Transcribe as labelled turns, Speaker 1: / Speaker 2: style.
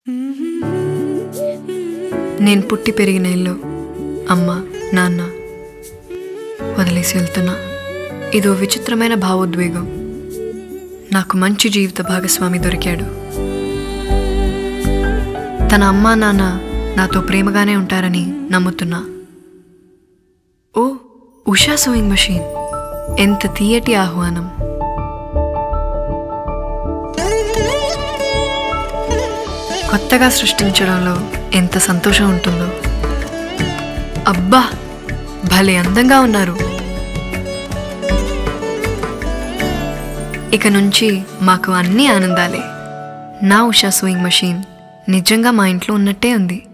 Speaker 1: నేను పుట్టి పెరిగిన ఇల్లు అమ్మ నాన్న వదిలేసి వెళ్తున్నా ఇదో విచిత్రమైన భావోద్వేగం నాకు మంచి జీవిత భాగస్వామి దొరికాడు తన అమ్మా నాన్న నాతో ప్రేమగానే ఉంటారని నమ్ముతున్నా ఓ ఉషా సోయింగ్ మషీన్ ఎంత తీయటి ఆహ్వానం కొత్తగా సృష్టించడంలో ఎంత సంతోషం ఉంటుందో అబ్బా భలే అందంగా ఉన్నారు ఇక నుంచి మాకు అన్ని ఆనందాలే నా ఉషా సూయింగ్ మషీన్ నిజంగా మా ఇంట్లో ఉన్నట్టే ఉంది